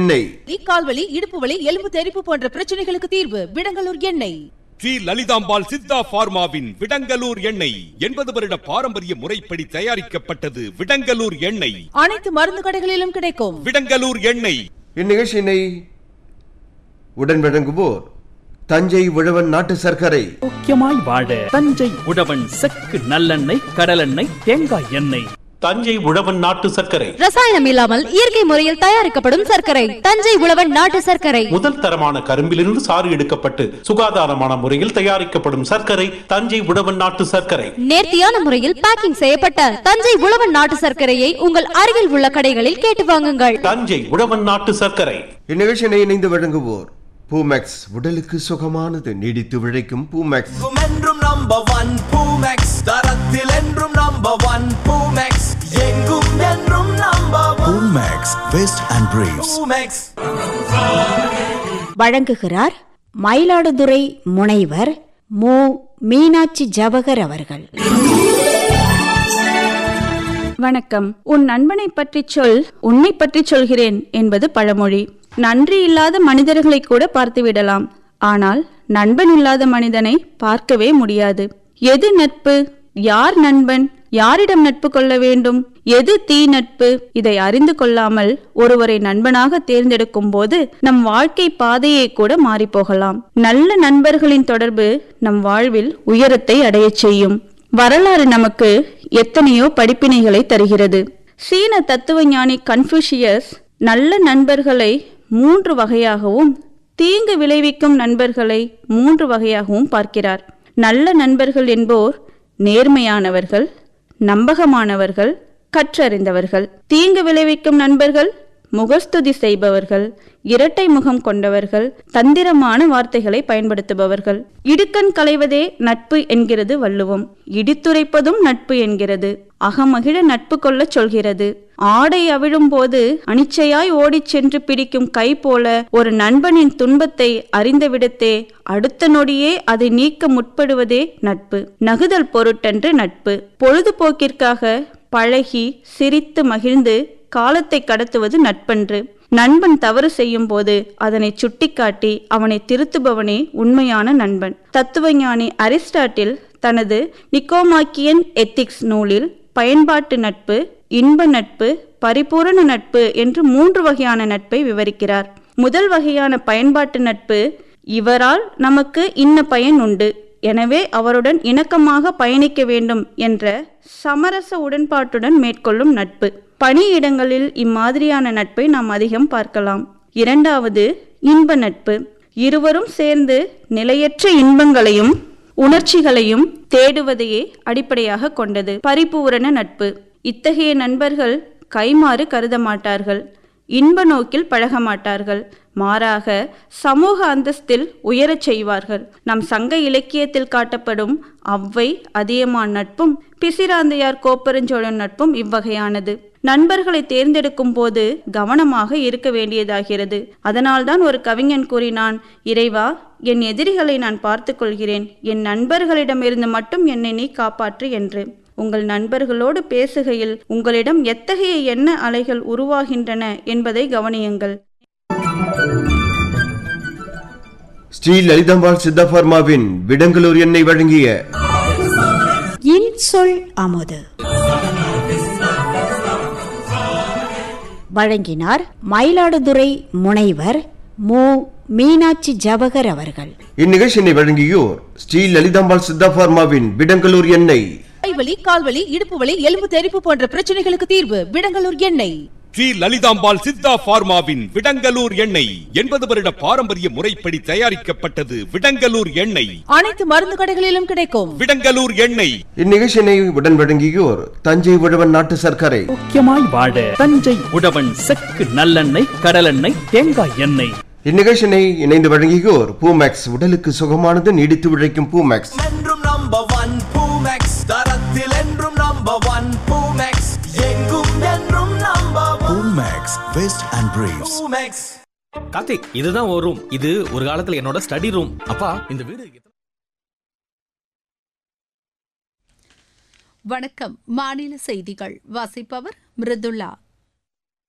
எண்ணெய் கால்வலி இடுப்பு வலி எலும்பு தெறிப்பு போன்ற பிரச்சனைகளுக்கு தீர்வு விடங்கலூர் எண்ணெய் ஸ்ரீ லலிதாம்பாள் சித்தா பார்மாவின் விடங்கலூர் எண்ணெய் எண்பது வருட பாரம்பரிய முறைப்படி தயாரிக்கப்பட்டது விடங்கலூர் எண்ணெய் அனைத்து மருந்து கடைகளிலும் கிடைக்கும் விடங்கலூர் எண்ணெய் இந்நிகழ்ச்சியினை உடன் வழங்குவோர் தஞ்சை உழவன் நாட்டு சர்க்கரை முக்கியமாய் வாழ தஞ்சை உழவன் செக்கு நல்லெண்ணெய் கடலெண்ணெய் தேங்காய் எண்ணெய் தஞ்சை உழவன் நாட்டு சர்க்கரை ரசாயனம் இல்லாமல் இயற்கை முறையில் தயாரிக்கப்படும் சர்க்கரை தஞ்சை உழவன் நாட்டு சர்க்கரை முதல் தரமான கரும்பிலிருந்து சாறு எடுக்கப்பட்டு சுகாதாரமான முறையில் தயாரிக்கப்படும் சர்க்கரை தஞ்சை உழவன் நாட்டு சர்க்கரை நேர்த்தியான முறையில் பேக்கிங் செய்யப்பட்ட தஞ்சை உழவன் நாட்டு சர்க்கரையை உங்கள் அருகில் உள்ள கடைகளில் கேட்டு வாங்குங்கள் தஞ்சை உழவன் நாட்டு சர்க்கரை இந்நிகழ்ச்சியினை இணைந்து வழங்குவோர் பூமேக்ஸ் உடலுக்கு சுகமானது நீடித்து விழைக்கும் பூமேக்ஸ் என்றும் நம்பர் ஒன் பூமெக்ஸ் தரத்தில் என்றும் நம்பர் ஒன் பூமெக்ஸ் எங்கும் என்றும் number one Max Vest and Briefs. Poomex வழங்குகிறார் மயிலாடுதுறை முனைவர் மு மீனாட்சி ஜவகர் அவர்கள் வணக்கம் உன் நண்பனை பற்றி சொல் உன்னை பற்றி சொல்கிறேன் என்பது பழமொழி நன்றி இல்லாத மனிதர்களை கூட பார்த்து விடலாம் ஆனால் நண்பன் இல்லாத மனிதனை பார்க்கவே முடியாது எது நட்பு யார் நண்பன் யாரிடம் நட்பு கொள்ள வேண்டும் எது தீ நட்பு இதை அறிந்து கொள்ளாமல் ஒருவரை நண்பனாக தேர்ந்தெடுக்கும் போது நம் வாழ்க்கை பாதையே கூட மாறி போகலாம் நல்ல நண்பர்களின் தொடர்பு நம் வாழ்வில் உயரத்தை அடையச் செய்யும் வரலாறு நமக்கு எத்தனையோ படிப்பினைகளை தருகிறது சீன தத்துவ ஞானி கன்ஃபூஷியஸ் நல்ல நண்பர்களை மூன்று வகையாகவும் தீங்கு விளைவிக்கும் நண்பர்களை மூன்று வகையாகவும் பார்க்கிறார் நல்ல நண்பர்கள் என்போர் நேர்மையானவர்கள் நம்பகமானவர்கள் கற்றறிந்தவர்கள் தீங்கு விளைவிக்கும் நண்பர்கள் முகஸ்துதி செய்பவர்கள் இரட்டை முகம் கொண்டவர்கள் தந்திரமான வார்த்தைகளை பயன்படுத்துபவர்கள் இடுக்கண் களைவதே நட்பு என்கிறது வள்ளுவம் இடித்துரைப்பதும் நட்பு என்கிறது அகமகிழ நட்பு கொள்ளச் சொல்கிறது ஆடை அவிழும் போது அனிச்சையாய் ஓடிச் சென்று பிடிக்கும் கை போல ஒரு நண்பனின் துன்பத்தை அறிந்தவிடத்தே அடுத்த நொடியே அதை நீக்க முற்படுவதே நட்பு நகுதல் பொருட்டன்று நட்பு பொழுதுபோக்கிற்காக பழகி சிரித்து மகிழ்ந்து காலத்தை கடத்துவது நட்பன்று நண்பன் தவறு செய்யும் போது அதனை சுட்டிக்காட்டி அவனை திருத்துபவனே உண்மையான நண்பன் தத்துவஞானி அரிஸ்டாட்டில் தனது நிக்கோமாக்கியன் எத்திக்ஸ் நூலில் பயன்பாட்டு நட்பு இன்ப நட்பு பரிபூரண நட்பு என்று மூன்று வகையான நட்பை விவரிக்கிறார் முதல் வகையான பயன்பாட்டு நட்பு இவரால் நமக்கு இன்ன பயன் உண்டு எனவே அவருடன் இணக்கமாக பயணிக்க வேண்டும் என்ற சமரச உடன்பாட்டுடன் மேற்கொள்ளும் நட்பு பணியிடங்களில் இம்மாதிரியான நட்பை நாம் அதிகம் பார்க்கலாம் இரண்டாவது இன்ப நட்பு இருவரும் சேர்ந்து நிலையற்ற இன்பங்களையும் உணர்ச்சிகளையும் தேடுவதையே அடிப்படையாக கொண்டது பரிபூரண நட்பு இத்தகைய நண்பர்கள் கைமாறு கருத மாட்டார்கள் இன்ப நோக்கில் பழக மாட்டார்கள் மாறாக சமூக அந்தஸ்தில் உயரச் செய்வார்கள் நம் சங்க இலக்கியத்தில் காட்டப்படும் அவ்வை அதியமான் நட்பும் பிசிராந்தையார் கோப்பெருஞ்சோழன் நட்பும் இவ்வகையானது நண்பர்களை தேர்ந்தெடுக்கும் போது கவனமாக இருக்க வேண்டியதாகிறது அதனால்தான் ஒரு கவிஞன் கூறினான் இறைவா என் எதிரிகளை நான் பார்த்துக் கொள்கிறேன் என் நண்பர்களிடமிருந்து மட்டும் என்னை நீ காப்பாற்று என்று உங்கள் நண்பர்களோடு பேசுகையில் உங்களிடம் எத்தகைய எண்ண அலைகள் உருவாகின்றன என்பதை கவனியுங்கள் ஸ்ரீ லலிதாம்பாள் சித்தா பார்மாவின் விடங்கலூர் எண்ணெய் வழங்கிய இன்சொல் அமுது வழங்கினார் மயிலாடுதுறை முனைவர் மு மீனாட்சி ஜவகர் அவர்கள் இந்நிகழ்ச்சியினை வழங்கியோர் ஸ்ரீ லலிதாம்பாள் சித்தா பார்மாவின் விடங்கலூர் எண்ணெய் கைவலி கால்வலி இடுப்பு வலி எலும்பு தெறிப்பு போன்ற பிரச்சனைகளுக்கு தீர்வு விடங்கலூர் எண்ணெய் ஸ்ரீ லலிதாம்பாள் சித்தா பார்மாவின் விடங்கலூர் எண்ணெய் எண்பது வருட பாரம்பரிய முறைப்படி தயாரிக்கப்பட்டது விடங்கலூர் எண்ணெய் அனைத்து மருந்து கடைகளிலும் கிடைக்கும் விடங்கலூர் எண்ணெய் இந்நிகழ்ச்சியினை உடன் வழங்கியோர் தஞ்சை உழவன் நாட்டு சர்க்கரை முக்கியமாய் வாழ தஞ்சை உழவன் செக்கு நல்லெண்ணெய் கடலெண்ணெய் தேங்காய் எண்ணெய் இந்நிகழ்ச்சியினை இணைந்து வழங்கியோர் பூமேக்ஸ் உடலுக்கு சுகமானது நீடித்து உழைக்கும் பூமேக்ஸ் என்றும் நம்பர் ஒன் பூமெக்ஸ் தரத்தில் என்றும் நம்பர் ஒன் பூமெக்ஸ் எங்கும் என்றும் number one Max Vest and Briefs. Poomex Karthik இதுதான் ஒரு ரூம் இது ஒரு காலத்துல என்னோட ஸ்டடி ரூம் அப்பா இந்த வீடு வணக்கம் மாநில செய்திகள் வாசிப்பவர் மிருதுளா